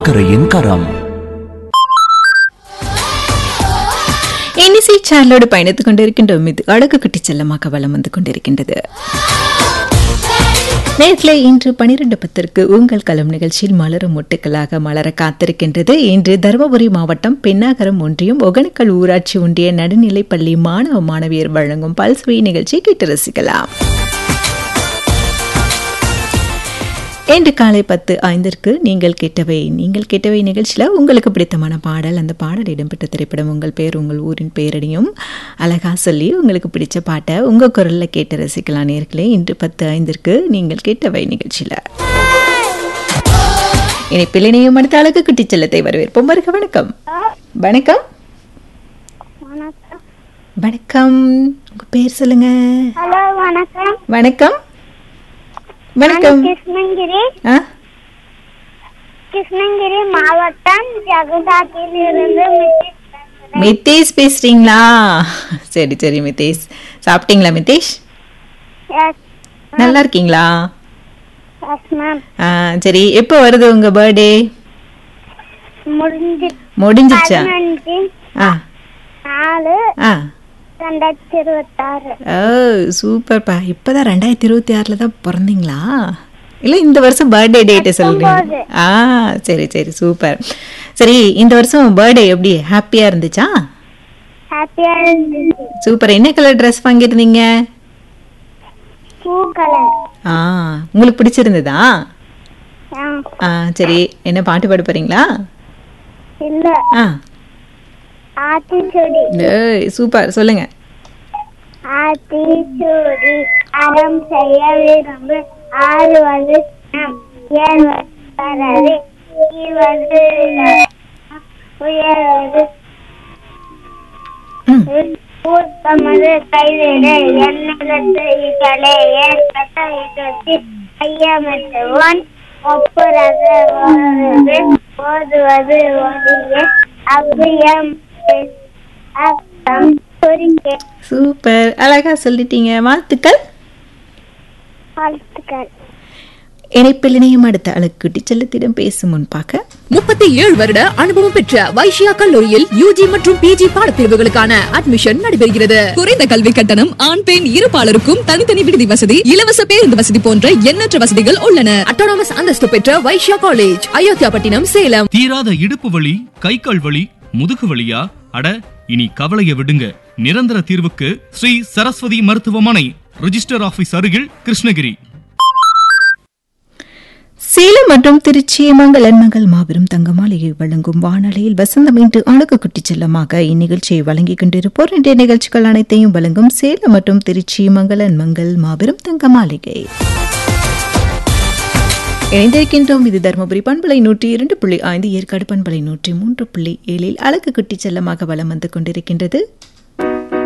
அக்கறையின் கரம் இன்னிசை சார்லோடு பயணித்துக் கொண்டிருக்கின்றோம் இது அழகு குட்டி செல்லமாக வலம் வந்து கொண்டிருக்கின்றது நேர்களே இன்று பனிரெண்டு பத்திற்கு உங்கள் களம் நிகழ்ச்சியில் மலரும் மொட்டுக்களாக மலர காத்திருக்கின்றது இன்று தருமபுரி மாவட்டம் பெண்ணாகரம் ஒன்றியம் ஒகனக்கல் ஊராட்சி ஒன்றிய நடுநிலைப் பள்ளி மாணவ மாணவியர் வழங்கும் பல்சுவை நிகழ்ச்சியை கேட்டு ரசிக்கலாம் இன்று காலை பத்து ஐந்திற்கு நீங்கள் கேட்டவை நீங்கள் கேட்டவை நிகழ்ச்சியில் உங்களுக்கு பிடித்தமான பாடல் அந்த பாடல் இடம்பெற்ற திரைப்படம் உங்கள் பேர் உங்கள் ஊரின் பெயரையும் அழகா சொல்லி உங்களுக்கு பிடிச்ச பாட்டை உங்கள் குரலில் கேட்டு ரசிக்கலாம் நேர்களே இன்று பத்து ஐந்திற்கு நீங்கள் கேட்டவை நிகழ்ச்சியில் இணைப்பில் இணையும் அடுத்த அழகு குட்டி செல்லத்தை வரவேற்போம் வருக வணக்கம் வணக்கம் வணக்கம் வணக்கம் உங்க பேர் சொல்லுங்க ஹலோ வணக்கம் வணக்கம் வணக்கம் கிருஷ்ணகிரி ஆ கிருஷ்ணகிரி மாவட்டம் ஜெகதாத்திலிருந்து மித்தேஷ் பேசுறீங்களா சரி சரி மித்தேஷ் சாப்பிட்டீங்களா மித்தேஷ் எஸ் நல்லா இருக்கீங்களா எஸ் மேம் ஆ, சரி எப்போ வருது உங்க பர்த்டே முடிஞ்சு முடிஞ்சிச்சா பதினஞ்சு ஆ நாலு ஆ ரெண்டாயிரத்தி இருபத்தாறு ஓ சூப்பர்ப்பா இப்போதான் ரெண்டாயிரத்தி இருபத்தி ஆறில் தான் பிறந்தீங்களா இல்லை இந்த வருஷம் பர்த்டே டேட்டை சொல்றீங்க ஆ சரி சரி சூப்பர் சரி இந்த வருஷம் பர்த்டே எப்படி ஹாப்பியாக இருந்துச்சா ஹாப்பியா இருந்துச்சு சூப்பர் என்ன கலர் ட்ரெஸ் வாங்கியிருந்தீங்க பூ கலர் ஆ உங்களுக்கு பிடிச்சிருந்ததா ஆ ஆ சரி என்ன பாட்டு பாட போறீங்களா இல்ல ஆ ஆத்திச்சூடி ஏய் சூப்பர் சொல்லுங்க ஆத்திச்சூடி அறம் செய்ய விரும்பு ஆறுவது நம் ஏழ்வது ஈவது உயர்வது ம் ஊர்த்தமது கைவிடு என்னிடத்து இகலே ஏற்பட்ட இடத்தி ஐயமற்றவன் ஒப்புரது ஓதுவது ஓதுவது ஒளிய அவ்வியம் அர்த்தம் குறிக்க சூப்பர் அழகா சொல்லிட்டீங்க வாழ்த்துக்கள் வாழ்த்துக்கள் இணைப்பில் இணையும் அடுத்த அழகுட்டி செல்லத்திடம் பேசும் முன்பாக முப்பத்தி ஏழு வருட அனுபவம் பெற்ற வைஷ்யா கல்லூரியில் யூஜி மற்றும் பிஜி பாடப்பிரிவுகளுக்கான அட்மிஷன் நடைபெறுகிறது குறைந்த கல்வி கட்டணம் ஆண் பெண் இருபாலருக்கும் தனித்தனி விடுதி வசதி இலவச பேருந்து வசதி போன்ற எண்ணற்ற வசதிகள் உள்ளன அட்டானமஸ் அந்தஸ்து பெற்ற வைஷ்யா காலேஜ் அயோத்தியாபட்டினம் சேலம் தீராத இடுப்பு வலி கை கால் வலி முதுகு வலியா அட இனி கவலைய விடுங்க நிரந்தர தீர்வுக்கு ஸ்ரீ சரஸ்வதி மருத்துவமனை ரிஜிஸ்டர் ஆபீஸ் அருகில் கிருஷ்ணகிரி சேலம் மற்றும் திருச்சி மங்களன் மங்கள் மாபெரும் தங்க மாளிகை வழங்கும் வானொலியில் வசந்தம் இன்று அழகு குட்டி செல்லமாக இந்நிகழ்ச்சியை வழங்கிக் கொண்டிருப்போர் இன்றைய நிகழ்ச்சிகள் அனைத்தையும் வழங்கும் சேலம் மற்றும் திருச்சி மங்களன் மங்கள் மாபெரும் தங்க மாளிகை இணைந்திருக்கின்றோம் இது தருமபுரி பண்பலை நூற்றி இரண்டு புள்ளி ஐந்து ஏற்காடு பண்பலை நூற்றி மூன்று புள்ளி ஏழில் அழகு குட்டி செல்லமாக வலம் வந்து கொண்டிருக்கின்றது